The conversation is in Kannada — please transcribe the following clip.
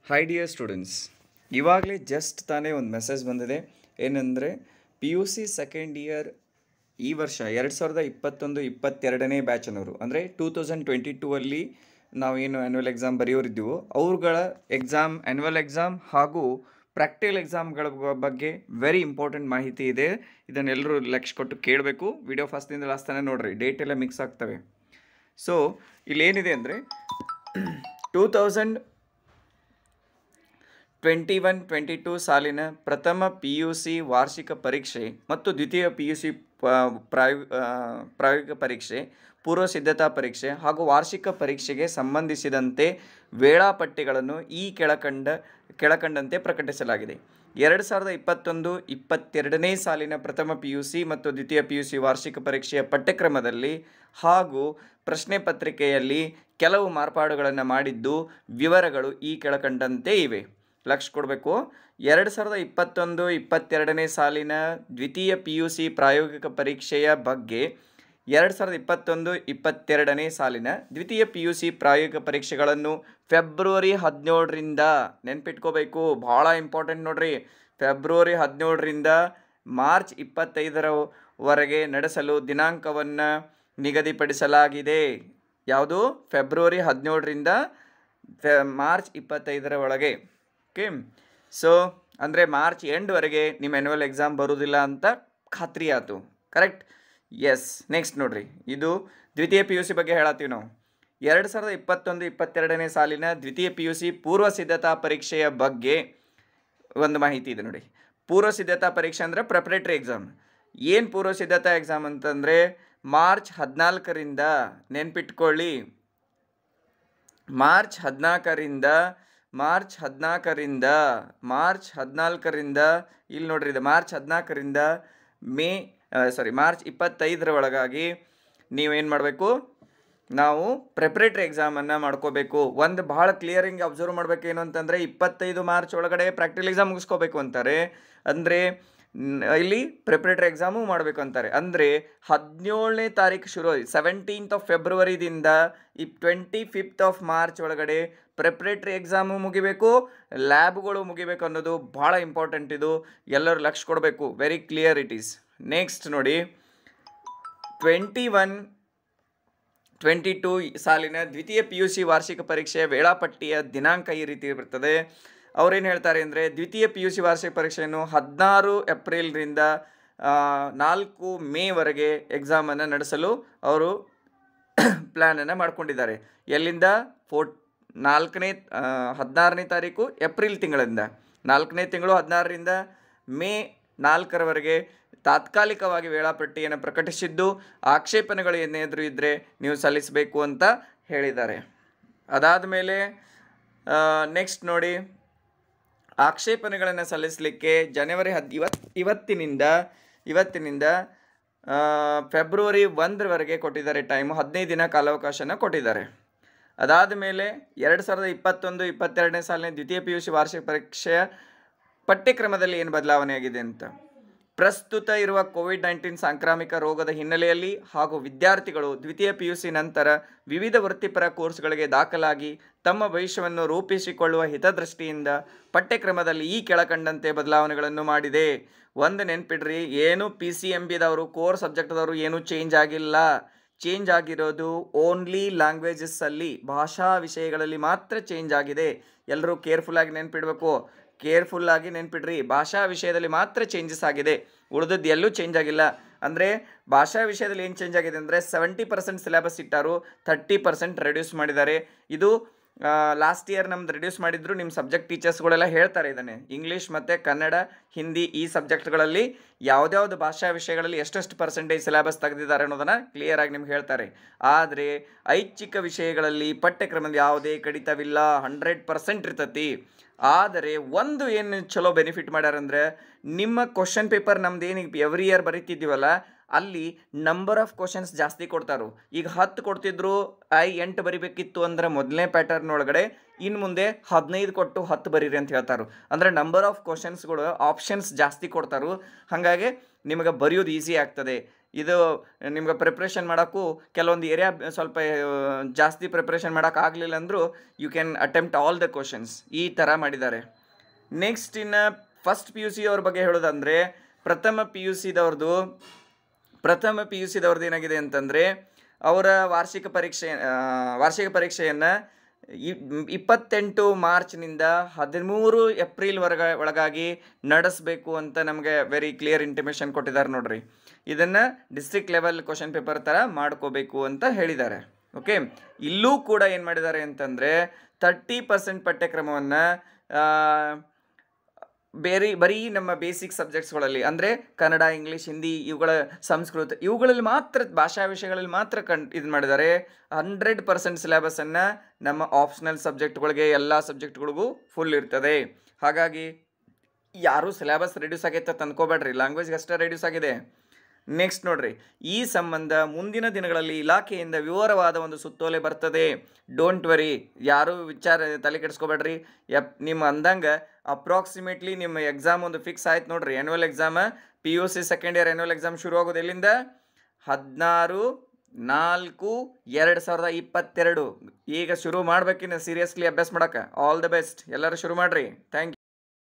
ಹೈ ಡಿಯರ್ ಸ್ಟೂಡೆಂಟ್ಸ್ ಇವಾಗಲೇ ಜಸ್ಟ್ ತಾನೇ ಒಂದು ಮೆಸೇಜ್ ಬಂದಿದೆ ಏನಂದರೆ P U C second year ಈ ವರ್ಷ ಎರಡು ಸಾವಿರದ ಇಪ್ಪತ್ತೊಂದು ಇಪ್ಪತ್ತೆರಡನೇ ಬ್ಯಾಚನವರು ಅಂದರೆ ಟೂ ತೌಸಂಡ್ ಟ್ವೆಂಟಿ ಟೂ ಅಲ್ಲಿ ನಾವೇನು ಆ್ಯನ್ಯುವಲ್ ಎಕ್ಸಾಮ್ ಬರೆಯೋರಿದ್ದೀವೋ ಅವ್ರುಗಳ ಎಕ್ಸಾಮ್ ಆ್ಯನ್ಯುವಲ್ ಎಕ್ಸಾಮ್ ಹಾಗೂ ಪ್ರಾಕ್ಟಿಕಲ್ ಎಕ್ಸಾಮ್ಗಳ ಬಗ್ಗೆ ವೆರಿ ಇಂಪಾರ್ಟೆಂಟ್ ಮಾಹಿತಿ ಇದೆ ಇದನ್ನೆಲ್ಲರೂ ಲಕ್ಷ ಕೊಟ್ಟು ಕೇಳಬೇಕು ವಿಡಿಯೋ ಫಸ್ಟಿಂದ ಲಾಸ್ಟ್ ತನಕ ನೋಡ್ರಿ ಡೇಟ್ ಎಲ್ಲ ಮಿಕ್ಸ್ ಆಗ್ತವೆ ಸೊ ಇಲ್ಲೇನಿದೆ ಅಂದರೆ two thousand twenty one twenty two ಸಾಲಿನ ಪ್ರಥಮ ಪಿ ಯು ಸಿ ವಾರ್ಷಿಕ ಪರೀಕ್ಷೆ ಮತ್ತು ದ್ವಿತೀಯ ಪಿ ಯು ಸಿ ಪ್ರಾಯೋಗ ಪ್ರಾಯೋಗಿಕ ಪರೀಕ್ಷೆ ಪೂರ್ವ ಸಿದ್ಧತಾ ಪರೀಕ್ಷೆ ಹಾಗೂ ವಾರ್ಷಿಕ ಪರೀಕ್ಷೆಗೆ ಸಂಬಂಧಿಸಿದಂತೆ ವೇಳಾಪಟ್ಟಿಗಳನ್ನು ಈ ಕೆಳಕಂಡ ಕೆಳಕಂಡಂತೆ ಪ್ರಕಟಿಸಲಾಗಿದೆ ಎರಡು ಸಾವಿರದ ಇಪ್ಪತ್ತೊಂದು ಇಪ್ಪತ್ತೆರಡನೇ ಸಾಲಿನ ಪ್ರಥಮ ಪಿ ಯು ಸಿ ಮತ್ತು ದ್ವಿತೀಯ ಪಿ ಯು ಸಿ ವಾರ್ಷಿಕ ಪರೀಕ್ಷೆಯ ಪಠ್ಯಕ್ರಮದಲ್ಲಿ ಹಾಗೂ ಪ್ರಶ್ನೆ ಪತ್ರಿಕೆಯಲ್ಲಿ ಕೆಲವು ಮಾರ್ಪಾಡುಗಳನ್ನು ಮಾಡಿದ್ದು ವಿವರಗಳು ಈ ಕೆಳಕಂಡಂತೆ ಇವೆ ಲಕ್ಷ ಕೊಡಬೇಕು ಎರಡು ಸಾವಿರದ ಇಪ್ಪತ್ತೊಂದು ಇಪ್ಪತ್ತೆರಡನೇ ಸಾಲಿನ ದ್ವಿತೀಯ ಪಿ ಯು ಸಿ ಪ್ರಾಯೋಗಿಕ ಪರೀಕ್ಷೆಯ ಬಗ್ಗೆ ಎರಡು ಸಾವಿರದ ಇಪ್ಪತ್ತೊಂದು ಇಪ್ಪತ್ತೆರಡನೇ ಸಾಲಿನ ದ್ವಿತೀಯ ಪಿ ಯು ಸಿ ಪ್ರಾಯೋಗಿಕ ಪರೀಕ್ಷೆಗಳನ್ನು ಫೆಬ್ರವರಿ ಹದಿನೇಳರಿಂದ ನೆನ್ಪಿಟ್ಕೋಬೇಕು ಭಾಳ ಇಂಪಾರ್ಟೆಂಟ್ ನೋಡ್ರಿ ಫೆಬ್ರವರಿ ಹದಿನೇಳರಿಂದ ಮಾರ್ಚ್ ಇಪ್ಪತ್ತೈದರವರೆಗೆ ನಡೆಸಲು ದಿನಾಂಕವನ್ನು ನಿಗದಿಪಡಿಸಲಾಗಿದೆ ಯಾವುದು ಫೆಬ್ರವರಿ ಹದಿನೇಳರಿಂದ ಫೆ ಮಾರ್ಚ್ ಇಪ್ಪತ್ತೈದರ ಒಳಗೆ ಓಕೆ ಸೊ ಅಂದರೆ ಮಾರ್ಚ್ ಎಂಡ್ವರೆಗೆ ನಿಮ್ಮ ಆ್ಯನ್ಯುವಲ್ ಎಕ್ಸಾಮ್ ಬರೋದಿಲ್ಲ ಅಂತ ಖಾತ್ರಿ ಆಯಿತು ಕರೆಕ್ಟ್ ಎಸ್ ನೆಕ್ಸ್ಟ್ ನೋಡ್ರಿ ಇದು ದ್ವಿತೀಯ ಪಿ ಯು ಸಿ ಬಗ್ಗೆ ಹೇಳತ್ತೀವಿ ನಾವು ಎರಡು ಸಾವಿರದ ಇಪ್ಪತ್ತೊಂದು ಇಪ್ಪತ್ತೆರಡನೇ ಸಾಲಿನ ದ್ವಿತೀಯ ಪಿ ಯು ಸಿ ಪೂರ್ವ ಸಿದ್ಧತಾ ಪರೀಕ್ಷೆಯ ಬಗ್ಗೆ ಒಂದು ಮಾಹಿತಿ ಇದೆ ನೋಡಿ ಪೂರ್ವ ಸಿದ್ಧತಾ ಪರೀಕ್ಷೆ ಅಂದರೆ ಪ್ರಿಪ್ರೇಟರಿ ಎಕ್ಸಾಮ್ ಏನು ಪೂರ್ವ ಸಿದ್ಧತಾ ಎಕ್ಸಾಮ್ ಅಂತಂದರೆ ಮಾರ್ಚ್ ಹದಿನಾಲ್ಕರಿಂದ ನೆನ್ಪಿಟ್ಕೊಳ್ಳಿ ಮಾರ್ಚ್ ಹದಿನಾಲ್ಕರಿಂದ ಮಾರ್ಚ್ ಹದಿನಾಲ್ಕರಿಂದ ಮಾರ್ಚ್ ಹದಿನಾಲ್ಕರಿಂದ ಇಲ್ಲಿ ನೋಡ್ರಿ ಇದು ಮಾರ್ಚ್ ಹದಿನಾಲ್ಕರಿಂದ ಮೇ ಸಾರಿ ಮಾರ್ಚ್ ಇಪ್ಪತ್ತೈದರ ಒಳಗಾಗಿ ನೀವೇನು ಮಾಡಬೇಕು ನಾವು ಪ್ರಿಪ್ರೇಟರಿ ಎಕ್ಸಾಮನ್ನು ಮಾಡ್ಕೋಬೇಕು ಒಂದು ಭಾಳ ಕ್ಲಿಯರಿಂಗ್ ಅಬ್ಸರ್ವ್ ಮಾಡಬೇಕು ಏನು ಅಂತಂದರೆ ಇಪ್ಪತ್ತೈದು ಮಾರ್ಚ್ ಒಳಗಡೆ ಪ್ರಾಕ್ಟಿಕಲ್ ಎಕ್ಸಾಮ್ ಮುಗಿಸ್ಕೋಬೇಕು ಅಂತಾರೆ ಅಂದರೆ ಇಲ್ಲಿ ಪ್ರಿಪ್ರೇಟರಿ ಎಕ್ಸಾಮು ಮಾಡಬೇಕು ಅಂತಾರೆ ಅಂದರೆ ಹದಿನೇಳನೇ ತಾರೀಕು ಶುರು ಸೆವೆಂಟೀನ್ತ್ ಆಫ್ ಫೆಬ್ರವರಿದಿಂದ ಈ ಟ್ವೆಂಟಿ ಫಿಫ್ತ್ ಆಫ್ ಮಾರ್ಚ್ ಒಳಗಡೆ ಪ್ರಿಪ್ರೇಟರಿ ಎಕ್ಸಾಮು ಮುಗಿಬೇಕು ಲ್ಯಾಬ್ಗಳು ಮುಗಿಬೇಕು ಅನ್ನೋದು ಭಾಳ ಇಂಪಾರ್ಟೆಂಟ್ ಇದು ಎಲ್ಲರೂ ಲಕ್ಷ ಕೊಡಬೇಕು very clear it is next ನೋಡಿ ಟ್ವೆಂಟಿ ಒನ್ ಟ್ವೆಂಟಿ ಟೂ ಸಾಲಿನ ದ್ವಿತೀಯ ಪಿ ಯು ಸಿ ವಾರ್ಷಿಕ ಪರೀಕ್ಷೆಯ ವೇಳಾಪಟ್ಟಿಯ ದಿನಾಂಕ ಈ ರೀತಿ ಇರ್ತದೆ ಅವ್ರೇನು ಹೇಳ್ತಾರೆ ಅಂದರೆ ದ್ವಿತೀಯ ಪಿ ಯು ಸಿ ವಾರ್ಷಿಕ ಪರೀಕ್ಷೆಯನ್ನು ಹದಿನಾರು ಏಪ್ರಿಲ್ರಿಂದ ನಾಲ್ಕು ಮೇವರೆಗೆ ಎಕ್ಸಾಮನ್ನು ನಡೆಸಲು ಅವರು ಪ್ಲ್ಯಾನನ್ನು ಮಾಡ್ಕೊಂಡಿದ್ದಾರೆ ಎಲ್ಲಿಂದ ಫೋರ್ಟ್ ನಾಲ್ಕನೇ ಹದಿನಾರನೇ ತಾರೀಕು ಏಪ್ರಿಲ್ ತಿಂಗಳಿಂದ ನಾಲ್ಕನೇ ತಿಂಗಳು ಹದಿನಾರರಿಂದ ಮೇ ನಾಲ್ಕರವರೆಗೆ ತಾತ್ಕಾಲಿಕವಾಗಿ ವೇಳಾಪಟ್ಟಿಯನ್ನು ಪ್ರಕಟಿಸಿದ್ದು ಆಕ್ಷೇಪಣೆಗಳು ಏನಾದರೂ ಇದ್ದರೆ ನೀವು ಸಲ್ಲಿಸಬೇಕು ಅಂತ ಹೇಳಿದ್ದಾರೆ ಅದಾದ ಮೇಲೆ ನೆಕ್ಸ್ಟ್ ನೋಡಿ ಆಕ್ಷೇಪಣೆಗಳನ್ನು ಸಲ್ಲಿಸಲಿಕ್ಕೆ ಜನವರಿ ಹದ್ ಇವತ್ತು ಇವತ್ತಿನಿಂದ ಇವತ್ತಿನಿಂದ ಫೆಬ್ರವರಿ ಒಂದರವರೆಗೆ ಕೊಟ್ಟಿದ್ದಾರೆ ಟೈಮು ಹದಿನೈದು ದಿನ ಕಾಲಾವಕಾಶನ ಕೊಟ್ಟಿದ್ದಾರೆ ಅದಾದ ಮೇಲೆ ಎರಡು ಸಾವಿರದ ಇಪ್ಪತ್ತೊಂದು ಇಪ್ಪತ್ತೆರಡನೇ ಸಾಲಿನ ದ್ವಿತೀಯ ಪಿ ಯು ಸಿ ವಾರ್ಷಿಕ ಪರೀಕ್ಷೆಯ ಪಠ್ಯಕ್ರಮದಲ್ಲಿ ಏನು ಬದಲಾವಣೆ ಆಗಿದೆ ಅಂತ ಪ್ರಸ್ತುತ ಇರುವ ಕೋವಿಡ್ ನೈನ್ಟೀನ್ ಸಾಂಕ್ರಾಮಿಕ ರೋಗದ ಹಿನ್ನೆಲೆಯಲ್ಲಿ ಹಾಗೂ ವಿದ್ಯಾರ್ಥಿಗಳು ದ್ವಿತೀಯ ಪಿ ಯು ಸಿ ನಂತರ ವಿವಿಧ ವೃತ್ತಿಪರ ಕೋರ್ಸ್ಗಳಿಗೆ ದಾಖಲಾಗಿ ತಮ್ಮ ಭವಿಷ್ಯವನ್ನು ರೂಪಿಸಿಕೊಳ್ಳುವ ಹಿತದೃಷ್ಟಿಯಿಂದ ಪಠ್ಯಕ್ರಮದಲ್ಲಿ ಈ ಕೆಳಕಂಡಂತೆ ಬದಲಾವಣೆಗಳನ್ನು ಮಾಡಿದೆ ಒಂದು ನೆನ್ಪಿಡ್ರಿ ಏನು ಪಿ ಸಿ ಎಮ್ ಬಿದವರು ಕೋರ್ ಸಬ್ಜೆಕ್ಟ್ದವರು ಏನೂ ಚೇಂಜ್ ಆಗಿಲ್ಲ ಚೇಂಜ್ ಆಗಿರೋದು ಓನ್ಲಿ ಲ್ಯಾಂಗ್ವೇಜಸ್ಸಲ್ಲಿ ಭಾಷಾ ವಿಷಯಗಳಲ್ಲಿ ಮಾತ್ರ ಚೇಂಜ್ ಆಗಿದೆ ಎಲ್ಲರೂ ಕೇರ್ಫುಲ್ಲಾಗಿ ನೆನ್ಪಿಡಬೇಕು ಕೇರ್ಫುಲ್ಲಾಗಿ ನೆನ್ಪಿಡ್ರಿ ಭಾಷಾ ವಿಷಯದಲ್ಲಿ ಮಾತ್ರ ಚೇಂಜಸ್ ಆಗಿದೆ ಉಳಿದದ್ದು ಎಲ್ಲೂ ಚೇಂಜ್ ಆಗಿಲ್ಲ ಅಂದರೆ ಭಾಷಾ ವಿಷಯದಲ್ಲಿ ಏನು ಚೇಂಜ್ ಆಗಿದೆ ಅಂದರೆ ಸೆವೆಂಟಿ ಪರ್ಸೆಂಟ್ ಸಿಲೆಬಸ್ ಇಟ್ಟಾರು ಥರ್ಟಿ ಪರ್ಸೆಂಟ್ ರೆಡ್ಯೂಸ್ ಮಾಡಿದ್ದಾರೆ ಇದು ಲಾಸ್ಟ್ ಇಯರ್ ನಮ್ದು ರಿಡ್ಯೂಸ್ ಮಾಡಿದ್ರು ನಿಮ್ಮ ಸಬ್ಜೆಕ್ಟ್ ಟೀಚರ್ಸ್ಗಳೆಲ್ಲ ಹೇಳ್ತಾರೆ ಇದನ್ನೇ ಇಂಗ್ಲೀಷ್ ಮತ್ತು ಕನ್ನಡ ಹಿಂದಿ ಈ ಸಬ್ಜೆಕ್ಟ್ಗಳಲ್ಲಿ ಯಾವುದ್ಯಾವುದು ಭಾಷಾ ವಿಷಯಗಳಲ್ಲಿ ಎಷ್ಟೆಷ್ಟು ಪರ್ಸೆಂಟೇಜ್ ಸಿಲೆಬಸ್ ತೆಗೆದಿದ್ದಾರೆ ಅನ್ನೋದನ್ನು ಕ್ಲಿಯರಾಗಿ ನಿಮ್ಗೆ ಹೇಳ್ತಾರೆ ಆದರೆ ಐಚ್ಛಿಕ ವಿಷಯಗಳಲ್ಲಿ ಪಠ್ಯಕ್ರಮದ ಯಾವುದೇ ಕಡಿತವಿಲ್ಲ ಹಂಡ್ರೆಡ್ ಪರ್ಸೆಂಟ್ ಇರ್ತತಿ ಆದರೆ ಒಂದು ಏನು ಚಲೋ ಬೆನಿಫಿಟ್ ಮಾಡ್ಯಾರಂದ್ರೆ ನಿಮ್ಮ ಕ್ವಶನ್ ಪೇಪರ್ ನಮ್ದು ಏನು ಎವ್ರಿ ಇಯರ್ ಬರೀತಿದ್ದೀವಲ್ಲ ಅಲ್ಲಿ ನಂಬರ್ ಆಫ್ ಕ್ವಶನ್ಸ್ ಜಾಸ್ತಿ ಕೊಡ್ತಾರು ಈಗ ಹತ್ತು ಕೊಡ್ತಿದ್ರು ಐ ಎಂಟು ಬರಿಬೇಕಿತ್ತು ಅಂದ್ರೆ ಮೊದಲನೇ ಪ್ಯಾಟರ್ನ್ ಒಳಗಡೆ ಇನ್ನು ಮುಂದೆ ಹದಿನೈದು ಕೊಟ್ಟು ಹತ್ತು ಬರೀರಿ ಅಂತ ಹೇಳ್ತಾರೆ ಅಂದರೆ ನಂಬರ್ ಆಫ್ ಕ್ವಶನ್ಸ್ಗಳು ಆಪ್ಷನ್ಸ್ ಜಾಸ್ತಿ ಕೊಡ್ತಾರು ಹಾಗಾಗಿ ನಿಮಗೆ ಬರೆಯೋದು ಈಸಿ ಆಗ್ತದೆ ಇದು ನಿಮ್ಗೆ ಪ್ರಿಪ್ರೇಷನ್ ಮಾಡೋಕ್ಕೂ ಕೆಲವೊಂದು ಏರಿಯಾ ಸ್ವಲ್ಪ ಆ, ಜಾಸ್ತಿ ಪ್ರಿಪ್ರೇಷನ್ ಮಾಡೋಕ್ಕಾಗಲಿಲ್ಲ ಅಂದರೂ you can attempt all the questions ಈ ಥರ ಮಾಡಿದ್ದಾರೆ ನೆಕ್ಸ್ಟ್ ಇನ್ನು ಫಸ್ಟ್ ಪಿ ಯು ಸಿ ಅವ್ರ ಬಗ್ಗೆ ಹೇಳೋದಂದರೆ ಪ್ರಥಮ ಪಿ ಯು ಸಿದವ್ರದ್ದು ಪ್ರಥಮ ಪಿ ಯು ಸಿದವ್ರದ್ದು ಏನಾಗಿದೆ ಅಂತಂದರೆ ಅವರ ವಾರ್ಷಿಕ ಪರೀಕ್ಷೆ ಆ, ವಾರ್ಷಿಕ ಪರೀಕ್ಷೆಯನ್ನು ಇಪ್ಪತ್ತೆಂಟು ಮಾರ್ಚ್ನಿಂದ ಹದಿಮೂರು ಏಪ್ರಿಲ್ ವರ್ಗ ಒಳಗಾಗಿ ನಡೆಸಬೇಕು ಅಂತ ನಮಗೆ ವೆರಿ ಕ್ಲಿಯರ್ ಇಂಟಿಮೇಷನ್ ಕೊಟ್ಟಿದ್ದಾರೆ ನೋಡ್ರಿ ಇದನ್ನು ಡಿಸ್ಟ್ರಿಕ್ಟ್ ಲೆವೆಲ್ ಕ್ವಶನ್ ಪೇಪರ್ ಥರ ಮಾಡ್ಕೋಬೇಕು ಅಂತ ಹೇಳಿದ್ದಾರೆ ಓಕೆ ಇಲ್ಲೂ ಕೂಡ ಏನು ಮಾಡಿದ್ದಾರೆ ಅಂತಂದರೆ ತರ್ಟಿ ಪರ್ಸೆಂಟ್ ಪಠ್ಯಕ್ರಮವನ್ನು ಬೇರೆ ಬರೀ ನಮ್ಮ ಬೇಸಿಕ್ ಸಬ್ಜೆಕ್ಟ್ಸ್ಗಳಲ್ಲಿ ಅಂದರೆ ಕನ್ನಡ ಇಂಗ್ಲೀಷ್ ಹಿಂದಿ ಇವುಗಳ ಸಂಸ್ಕೃತ ಇವುಗಳಲ್ಲಿ ಮಾತ್ರ ಭಾಷಾ ವಿಷಯಗಳಲ್ಲಿ ಮಾತ್ರ ಕಣ್ ಇದು ಮಾಡಿದ್ದಾರೆ ಹಂಡ್ರೆಡ್ ಪರ್ಸೆಂಟ್ ಸಿಲೆಬಸನ್ನು ನಮ್ಮ ಆಪ್ಷನಲ್ ಸಬ್ಜೆಕ್ಟ್ಗಳಿಗೆ ಎಲ್ಲ ಸಬ್ಜೆಕ್ಟ್ಗಳಿಗೂ ಫುಲ್ ಇರ್ತದೆ ಹಾಗಾಗಿ ಯಾರೂ ಸಿಲೆಬಸ್ ರೆಡ್ಯೂಸ್ ಆಗೈತೆ ಅಂತ ಅನ್ಕೋಬೇಡ್ರಿ ಲ್ಯಾಂಗ್ವೇಜ್ಗೆ ಅಷ್ಟೇ ರೆಡ್ಯೂಸ್ ಆಗಿದೆ ನೆಕ್ಸ್ಟ್ ನೋಡ್ರಿ ಈ ಸಂಬಂಧ ಮುಂದಿನ ದಿನಗಳಲ್ಲಿ ಇಲಾಖೆಯಿಂದ ವಿವರವಾದ ಒಂದು ಸುತ್ತೋಲೆ ಬರ್ತದೆ ಡೋಂಟ್ ವರಿ ಯಾರೂ ವಿಚಾರ ತಲೆ ಕೆಡಿಸ್ಕೋಬೇಡ್ರಿ ಯಪ್ ನಿಮ್ಮ ಅಂದಂಗೆ ಅಪ್ರಾಕ್ಸಿಮೇಟ್ಲಿ ನಿಮ್ಮ ಎಕ್ಸಾಮ್ ಒಂದು ಫಿಕ್ಸ್ ಆಯ್ತು ನೋಡ್ರಿ annual exam P U C second year annual exam ಶುರು ಆಗೋದು ಎಲ್ಲಿಂದ ಹದಿನಾರು ನಾಲ್ಕು ಎರಡು ಸಾವಿರದ ಇಪ್ಪತ್ತೆರಡು ಈಗ ಶುರು ಮಾಡ್ಬೇಕಿನ್ನ ಸೀರಿಯಸ್ಲಿ ಅಭ್ಯಾಸ ಮಾಡಕ್ಕೆ ಆಲ್ ದ ಬೆಸ್ಟ್ ಎಲ್ಲರೂ ಶುರು ಮಾಡಿರಿ ಥ್ಯಾಂಕ್ ಯು